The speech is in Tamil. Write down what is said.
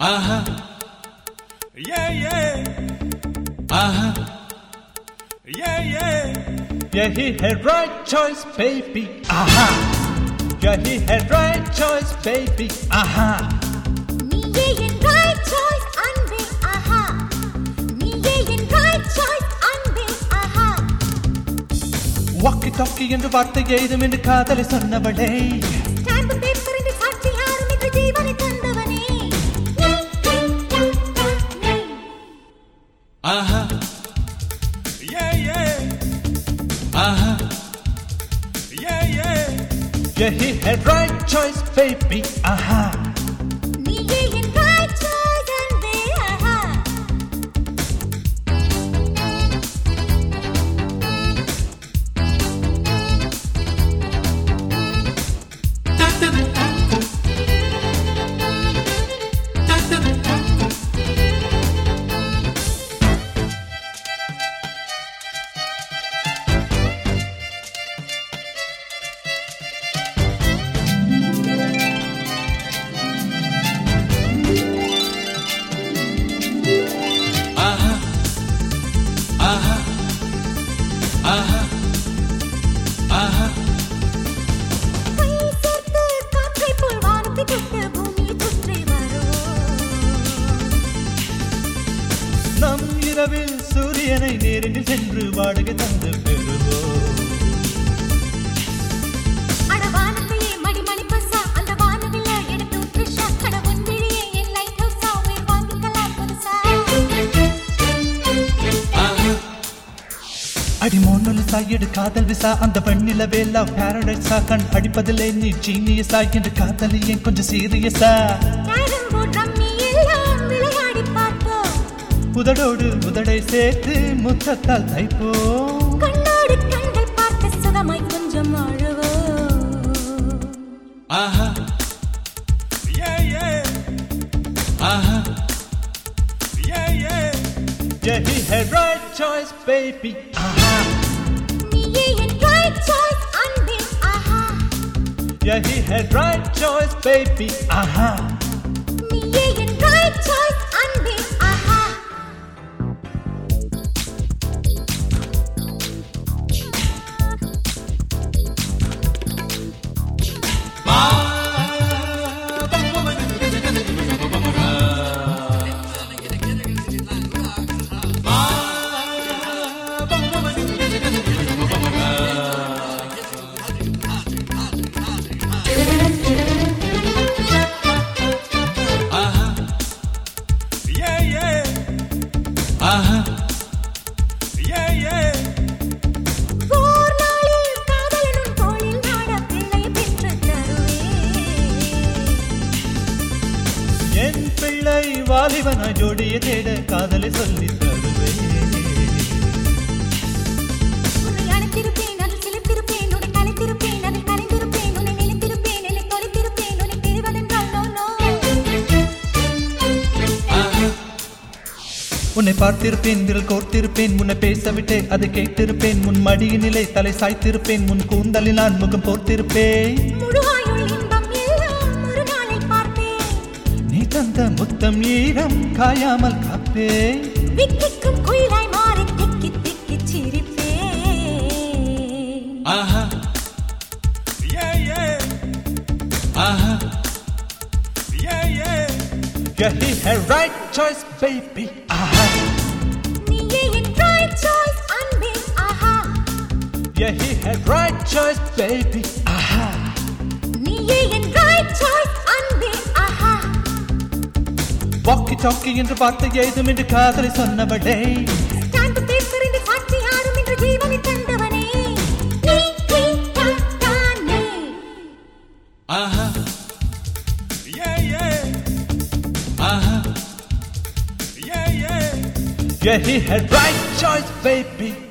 Uh-huh. Yeah, yeah. Uh-huh. Yeah, yeah. Yeah, he had right choice, baby. Aha. Yeah, he had right choice, baby. Aha. நீயே என் right choice, அன்பே, ஆஹா. நீயே என் right choice, அன்பே, ஆஹா. வாக்கி டாக்கி என்று வார்த்தை ஏதும் என்று காதலை சொன்னவளே Stamp paper என்று சாட்சி யாரும் இன்று ஜீவனை தந்தவனே. நீ, நீ, நீ, நீ. Uh-huh. Yeah, yeah. Uh-huh. Yeah, yeah. Yeah, he had right choice, baby. Aha. நீயே என் right choice, அன்பே, ஆஹா. Uh-huh. Uh-huh. Uh-huh. Uh-huh. கை சேர்த்து காற்றைப் போல் வானத்தை தொட்டு பூமியை சுற்றி வருவோம். நம் இரவில் சூரியனை நேரில் சென்று வாடகை தந்து பெறுவோம் அட வானத்தையே மடி மணி பஸ்ஸா, அந்த வானவில்ல எடுத்து உத்ரிஷா. அட உன் விழியே என் light house ஆ, உயிர் வாங்கிக்கலாம் புதுசா. Uh-huh. அடி மோனொலி சாயடு காதல் விசா அந்த பெண்ணில வேலா பாரடைஸா கண் அடிப்பதில்லை நீ ஜீனியஸா என்று காதலி ஏன் கொஞ்சம் சீரியஸா Carrom board, rummy எல்லாம் விளையாடிப் பார்ப்போம். உதடோடு உதடை சேர்த்து முத்தத்தால் தைப்போம் கண்ணோடு கண்கள் பார்த்து சுகமாய் கொஞ்சம் அழுவோம். Uh-huh. Yeah, yeah. Uh-huh. Yeah, yeah. Yeah, he had right choice, baby. Aha. நீயே என் right choice, அன்பே, ஆஹா. Yeah, he had right choice, baby. Aha. நீயே என் right choice, அன்பே, ஆஹா. Uh-huh. Yeah, yeah. Uh-huh. Yeah, yeah. ஓர் நாளில் காதலனும் தோளில் நாட பிள்ளையை பெற்றுத் தருவேன். என் பிள்ளை வாலிபனாய் ஜோடிய தேட காதலை சொல்லி தருவேன் உன்னை அணைத்திருப்பேன், அதில் சிலிர்த்திருப்பேன், உன்னை கலைத்திருப்பேன், அதில் கரைந்திருப்பேன், உன்னை நிலைத்திருப்பேன், என்னை தொலைத்திருப்பேன், உன்னை பிரிவதென்றால் no, no. Uh-huh. உன்னை பார்த்திருப்பேன் விரல் கோர்த்திருப்பேன் உன்னை பேசவிட்டே அதை கேட்டிருப்பேன் உன் மடியினிலே தலை சாய்த்திருப்பேன் உன் கூந்தலில் நான் முகம் போர்த்திருப்பேன் முழு ஆயுள் இன்பம் எல்லாம் ஒரு நாளில் பார்ப்பேன். நீ தந்த முத்தம் ஈரம் காயாமல் காப்பேன் திக்கிக்கும் குயிலாய் மாறி திக்கி திக்கிச் சிரிப்பேன். Uh-huh. Yeah, yeah. Uh-huh. Yeah, yeah. Yeah, he had right choice, baby. Aha. நீயே என் right choice, அன்பே, ஆஹா. Yeah, he had right choice, baby. Aha. நீயே என் right choice, அன்பே, ஆஹா. வாக்கி டாக்கி என்று வார்த்தை ஏதும் என்று காதலை சொன்னவளே ஸ்டாண்ட் பேப்பர் என்று சாட்சி யாரும் இன்று ஜீவனை தந்தவனே. நீ, நீ, தான், தானே. Uh-huh. Yeah, yeah. Uh-huh. Yeah, yeah. Yeah, he had right choice, baby.